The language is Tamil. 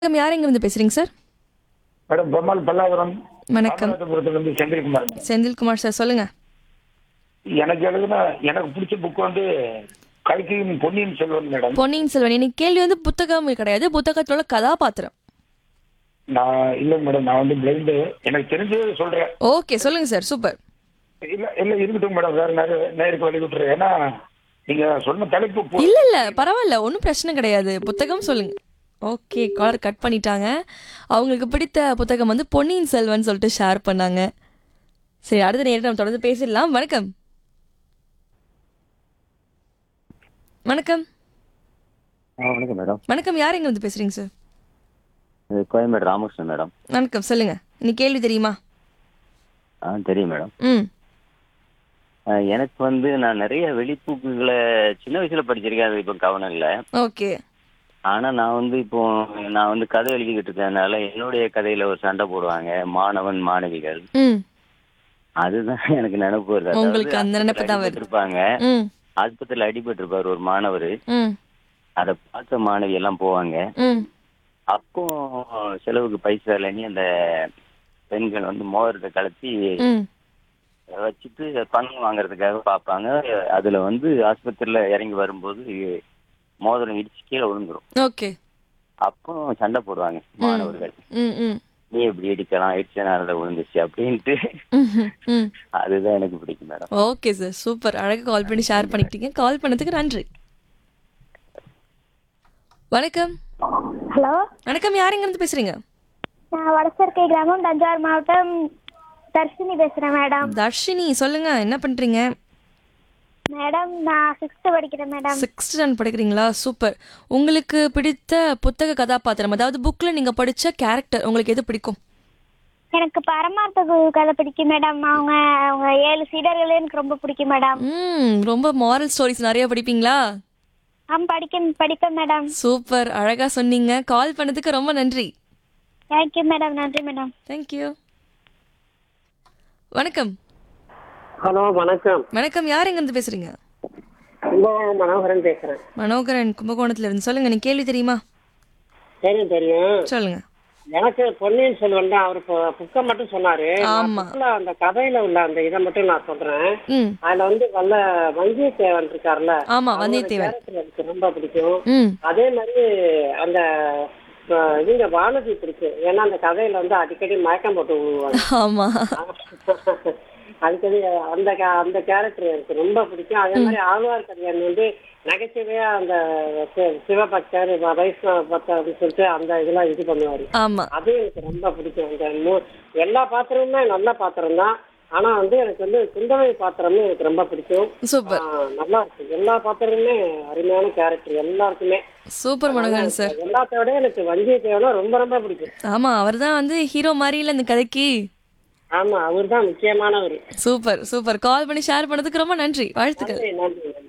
வணக்கம் யார் எங்கிருந்து பேசுறீங்க சார் மேடம் பெருமாள் பல்லாவரம் வணக்கம் ராமநாதபுரத்துல இருந்து செந்தில்குமார் செந்தில்குமார் சார் சொல்லுங்க எனக்கு எழுதுன எனக்கு பிடிச்ச புக் வந்து கல்கியின் பொன்னியின் செல்வன் மேடம் பொன்னியின் செல்வன் இன்னைக்கு கேள்வி வந்து புத்தகம் கிடையாது புத்தகத்தோட கதாபாத்திரம் நான் இல்ல மேடம் நான் வந்து பிளைண்டு எனக்கு தெரிஞ்சதை சொல்றேன் ஓகே சொல்லுங்க சார் சூப்பர் இல்ல இல்ல இருக்கட்டும் மேடம் வேற நேரம் நேருக்கு வழி விட்டுறேன் ஏன்னா நீங்க சொன்ன தலைப்பு பு- இல்ல இல்ல பரவாயில்ல ஒன்றும் பிரச்சனை கிடையாது புத்தகம் சொல்லுங்க ஓகே காலர் கட் பண்ணிட்டாங்க அவங்களுக்கு பிடித்த புத்தகம் வந்து பொன்னியின் செல்வன் சொல்லிட்டு ஷேர் பண்ணாங்க சரி அடுத்த நேரம் நம்ம தொடர்ந்து பேசிடலாம் வணக்கம் வணக்கம் ஆ வணக்கம் மேடம் வணக்கம் யார் எங்க வந்து பேசுறீங்க சார் இது கோயம்பேடு ராமகிருஷ்ணன் மேடம் வணக்கம் சொல்லுங்க இன்னைக்கு கேள்வி தெரியுமா ஆ தெரியும் மேடம் ம் ஆ, எனக்கு வந்து நான் நிறைய வெளிப்புக்குகளை சின்ன வயசுல படிச்சிருக்கேன் அது இப்போ கவனம் இல்லை ஓகே ஆனா நான் வந்து இப்போ நான் வந்து கதை எழுதிக்கிட்டு இருக்கறதுனால என்னுடைய கதையில ஒரு சண்டை போடுவாங்க மாணவன் மாணவிகள் ம் அதுதான் எனக்கு நினைப்பு வருது அதாவது உங்களுக்கு அந்த நினைப்பு தான் வருது. இருப்பாங்க ம் ஆஸ்பத்திரியில் அடிபட்டு இருப்பார் ஒரு மாணவர் ம் அதை பார்க்க மாணவி எல்லாம் போவாங்க ம் அப்போ செலவுக்கு பைசா இல்லைன்னு அந்த பெண்கள் வந்து மோதிரத்தை கலத்தி ம் வச்சுட்டு பணம் வாங்குறதுக்காக பார்ப்பாங்க அதுல வந்து ஆஸ்பத்திரியில இறங்கி வரும்போது மோதிரம் இடிச்சு கீழே விழுந்துரும் ஓகே அப்போ சண்டை போடுவாங்க மாணவர்கள் ம் ம் நீ எப்படி இடிக்கலாம் இடிச்சனால விழுந்துச்சு அப்படின்ட்டு ம் ம் அதுதான் எனக்கு பிடிக்கும் மேடம் ஓகே சார் சூப்பர் அழகாக கால் பண்ணி ஷேர் பண்ணிக்கிட்டீங்க கால் பண்ணதுக்கு நன்றி வணக்கம் ஹலோ வணக்கம் யார் எங்கிருந்து பேசுறீங்க நான் வடசர்க்கை கிராமம் தஞ்சாவூர் மாவட்டம் தர்ஷினி பேசுகிறேன் மேடம் தர்ஷினி சொல்லுங்க என்ன பண்றீங்க மேடம் நான் சிக்ஸ்த்து படிக்கிறேன் மேடம் சிக்ஸ்த் ஸ்டாண்ட் படிக்கிறீங்களா சூப்பர் உங்களுக்கு பிடித்த புத்தக கதாபாத்திரம் அதாவது புக்ல நீங்க படிச்ச கேரக்டர் உங்களுக்கு எது பிடிக்கும் எனக்கு பரமார்த்த குரு கதை பிடிக்கும் மேடம் அவங்க அவங்க ஏழு சீடர்கள் எனக்கு ரொம்ப பிடிக்கும் மேடம் ம் ரொம்ப மாரல் ஸ்டோரிஸ் நிறைய படிப்பீங்களா ஆம் படிக்க படிப்பேன் மேடம் சூப்பர் அழகா சொன்னீங்க கால் பண்ணதுக்கு ரொம்ப நன்றி தேங்க்யூ மேடம் நன்றி மேடம் தேங்க்யூ வணக்கம் ஹலோ வணக்கம் வணக்கம் யார் எங்கிருந்து பேசுறீங்க கும்பகோணம் மனோகரன் பேசுறேன் மனோகரன் கும்பகோணத்துல இருந்து சொல்லுங்க நீ கேள்வி தெரியுமா தெரியும் தெரியும் சொல்லுங்க எனக்கு பொன்னியின் செல்வன் தான் அவர் புக்கை மட்டும் சொன்னாரு நான் ஆமா. bookல அந்த கதையில உள்ள அந்த இதை மட்டும் நான் சொல்றேன் ம் அதுல வந்து வல்ல வந்தியத்தேவன் இருக்காருல்ல ஆமா அவரோட வந்தியத்தேவன் character எனக்கு ரொம்ப பிடிக்கும் ம் அதே மாதிரி அந்த அஹ், இவங்க வானதி பிடிக்கும் ஏன்னா அந்த கதையில வந்து அடிக்கடி மயக்கம் போட்டு விழுவாங்க ஆமா அதுக்கடி அந்த ca- அந்த கேரக்டர் எனக்கு ரொம்ப பிடிக்கும் அதே மாதிரி ஆழ்வார்க்கடியான் வந்து நகைச்சுவையா அந்த சி- சிவபக்தர் வ- வைஷ்ணவ பக்தர் அப்படின்னு சொல்லிட்டு அந்த இதெல்லாம் இது பண்ணுவாரு ஆமா அது எனக்கு ரொம்ப பிடிக்கும் அந்த மூ- எல்லா பாத்திரமுமே நல்ல பாத்திரம் தான் ஆனா வந்து எனக்கு வந்து குந்தவை பாத்திரமே எனக்கு ரொம்ப பிடிக்கும் சூப்பர் ஆ, நல்லா இருக்கு எல்லா பாத்திரமுமே அருமையான கேரக்டர் எல்லாருக்குமே சூப்பர் மனோகரன் சார் எல்லாத்த விட எனக்கு வந்தியத்தேவனா ரொம்ப ரொம்ப பிடிக்கும் ஆமா அவர் தான் வந்து ஹீரோ மாதிரி இல்ல இந்த கதைக்கு ஆமா அவர் தான் முக்கியமானவர் சூப்பர் சூப்பர் கால் பண்ணி ஷேர் பண்ணதுக்கு ரொம்ப நன்றி வாழ்த்துக்கள் நன்றி நன்றி